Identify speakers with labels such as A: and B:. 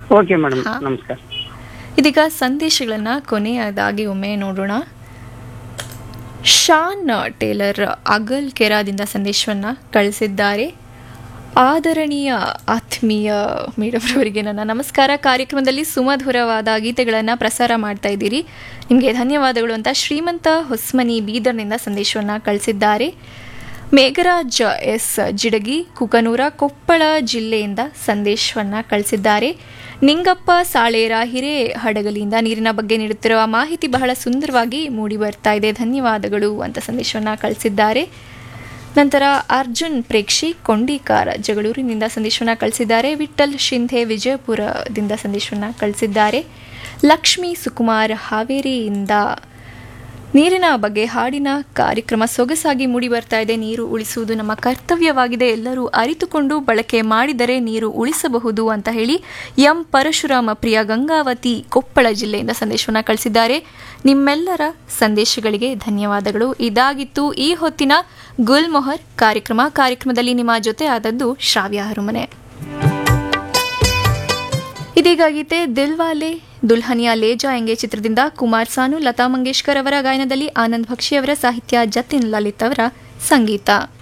A: Okay madam
B: ಹಾ.
A: ನಮಸ್ಕಾರ
B: ಇದೀಗ ಸಂದೇಶಗಳನ್ನ ಕೊನೆಯದಾಗಿ ಒಮ್ಮೆ ನೋಡೋಣ ಶಾನ್ ಟೇಲರ್ ಅಗಲ್ ಕೆರಾದಿಂದ ಸಂದೇಶವನ್ನ ಕಳಿಸಿದ್ದಾರೆ ಆದರಣೀಯ ಆತ್ಮೀಯ ಮೇಡಮ್ ಅವರಿಗೆ ನನ್ನ ನಮಸ್ಕಾರ ಕಾರ್ಯಕ್ರಮದಲ್ಲಿ ಸುಮಧುರವಾದ ಗೀತೆಗಳನ್ನು ಪ್ರಸಾರ ಮಾಡ್ತಾ ಇದ್ದೀರಿ ನಿಮಗೆ ಧನ್ಯವಾದಗಳು ಅಂತ ಶ್ರೀಮಂತ ಹೊಸ್ಮನಿ ಬೀದರ್ನಿಂದ ಸಂದೇಶವನ್ನು ಕಳಿಸಿದ್ದಾರೆ ಮೇಘರಾಜ್ ಎಸ್ ಜಿಡಗಿ ಕುಕನೂರ ಕೊಪ್ಪಳ ಜಿಲ್ಲೆಯಿಂದ ಸಂದೇಶವನ್ನು ಕಳಿಸಿದ್ದಾರೆ ನಿಂಗಪ್ಪ ಸಾಳೇರ ಹಿರೇ ಹಡಗಲಿಯಿಂದ ನೀರಿನ ಬಗ್ಗೆ ನೀಡುತ್ತಿರುವ ಮಾಹಿತಿ ಬಹಳ ಸುಂದರವಾಗಿ ಮೂಡಿ ಬರ್ತಾ ಇದೆ ಧನ್ಯವಾದಗಳು ಅಂತ ಸಂದೇಶವನ್ನು ಕಳಿಸಿದ್ದಾರೆ ನಂತರ ಅರ್ಜುನ್ ಪ್ರೇಕ್ಷಿ ಕೊಂಡಿಕಾರ ಜಗಳೂರಿನಿಂದ ಸಂದೇಶವನ್ನು ಕಳಿಸಿದ್ದಾರೆ ವಿಠಲ್ ಶಿಂಧೆ ವಿಜಯಪುರದಿಂದ ಸಂದೇಶವನ್ನು ಕಳಿಸಿದ್ದಾರೆ ಲಕ್ಷ್ಮೀ ಸುಕುಮಾರ್ ಹಾವೇರಿಯಿಂದ ನೀರಿನ ಬಗ್ಗೆ ಹಾಡಿನ ಕಾರ್ಯಕ್ರಮ ಸೊಗಸಾಗಿ ಮೂಡಿ ಬರ್ತಾ ಇದೆ ನೀರು ಉಳಿಸುವುದು ನಮ್ಮ ಕರ್ತವ್ಯವಾಗಿದೆ ಎಲ್ಲರೂ ಅರಿತುಕೊಂಡು ಬಳಕೆ ಮಾಡಿದರೆ ನೀರು ಉಳಿಸಬಹುದು ಅಂತ ಹೇಳಿ ಎಂ ಪರಶುರಾಮ ಪ್ರಿಯ ಗಂಗಾವತಿ ಕೊಪ್ಪಳ ಜಿಲ್ಲೆಯಿಂದ ಸಂದೇಶವನ್ನು ಕಳಿಸಿದ್ದಾರೆ ನಿಮ್ಮೆಲ್ಲರ ಸಂದೇಶಗಳಿಗೆ ಧನ್ಯವಾದಗಳು ಇದಾಗಿತ್ತು ಈ ಹೊತ್ತಿನ ಗುಲ್ಮೊಹರ್ ಕಾರ್ಯಕ್ರಮ ಕಾರ್ಯಕ್ರಮದಲ್ಲಿ ನಿಮ್ಮ ಜೊತೆ ಆದದ್ದು ಶ್ರಾವ್ಯ ಹರುಮನೆ ಇದೀಗ ಗೀತೆ ದಿಲ್ವಾಲೆ ದುಲ್ಹನಿಯಾ ಲೇಜಾ ಎಂಗೆ ಚಿತ್ರದಿಂದ ಕುಮಾರ್ ಸಾನು ಲತಾ ಮಂಗೇಶ್ಕರ್ ಅವರ ಗಾಯನದಲ್ಲಿ ಆನಂದ್ ಭಕ್ಷಿ ಅವರ ಸಾಹಿತ್ಯ ಜತಿನ್ ಲಲಿತ್ ಅವರ ಸಂಗೀತ